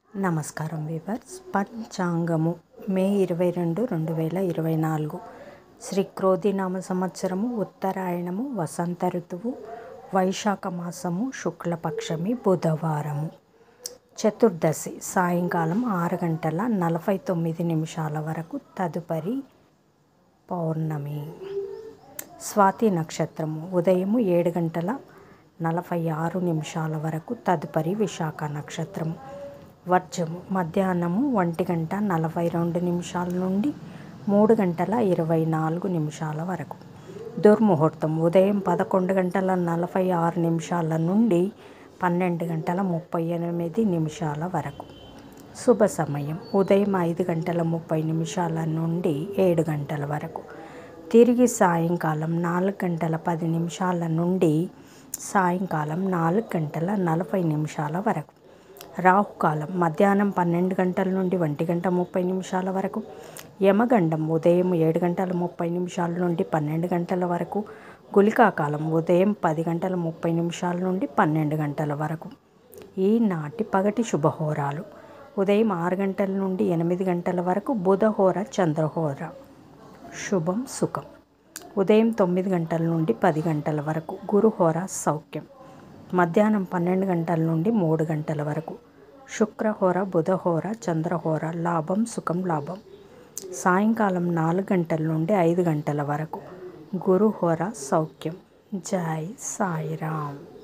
నమస్కారం వీవర్స్ పంచాంగము మే ఇరవై రెండు రెండు వేల ఇరవై నాలుగు శ్రీ క్రోధినామ సంవత్సరము ఉత్తరాయణము వసంత ఋతువు వైశాఖ మాసము శుక్లపక్షమి బుధవారము చతుర్దశి సాయంకాలం ఆరు గంటల నలభై తొమ్మిది నిమిషాల వరకు తదుపరి పౌర్ణమి స్వాతి నక్షత్రము ఉదయము ఏడు గంటల నలభై ఆరు నిమిషాల వరకు తదుపరి విశాఖ నక్షత్రము వర్జము మధ్యాహ్నము ఒంటి గంట నలభై రెండు నిమిషాల నుండి మూడు గంటల ఇరవై నాలుగు నిమిషాల వరకు దుర్ముహూర్తం ఉదయం పదకొండు గంటల నలభై ఆరు నిమిషాల నుండి పన్నెండు గంటల ముప్పై ఎనిమిది నిమిషాల వరకు శుభ సమయం ఉదయం ఐదు గంటల ముప్పై నిమిషాల నుండి ఏడు గంటల వరకు తిరిగి సాయంకాలం నాలుగు గంటల పది నిమిషాల నుండి సాయంకాలం నాలుగు గంటల నలభై నిమిషాల వరకు రాహుకాలం మధ్యాహ్నం పన్నెండు గంటల నుండి ఒంటి గంట ముప్పై నిమిషాల వరకు యమగండం ఉదయం ఏడు గంటల ముప్పై నిమిషాల నుండి పన్నెండు గంటల వరకు గుళికాకాలం ఉదయం పది గంటల ముప్పై నిమిషాల నుండి పన్నెండు గంటల వరకు ఈనాటి పగటి శుభహోరాలు ఉదయం ఆరు గంటల నుండి ఎనిమిది గంటల వరకు బుధహోర చంద్రహోర శుభం సుఖం ఉదయం తొమ్మిది గంటల నుండి పది గంటల వరకు గురుహోర సౌఖ్యం మధ్యాహ్నం పన్నెండు గంటల నుండి మూడు గంటల వరకు శుక్రహోర బుధహోర చంద్రహోర లాభం సుఖం లాభం సాయంకాలం నాలుగు గంటల నుండి ఐదు గంటల వరకు గురుహోర సౌఖ్యం జై సాయిరామ్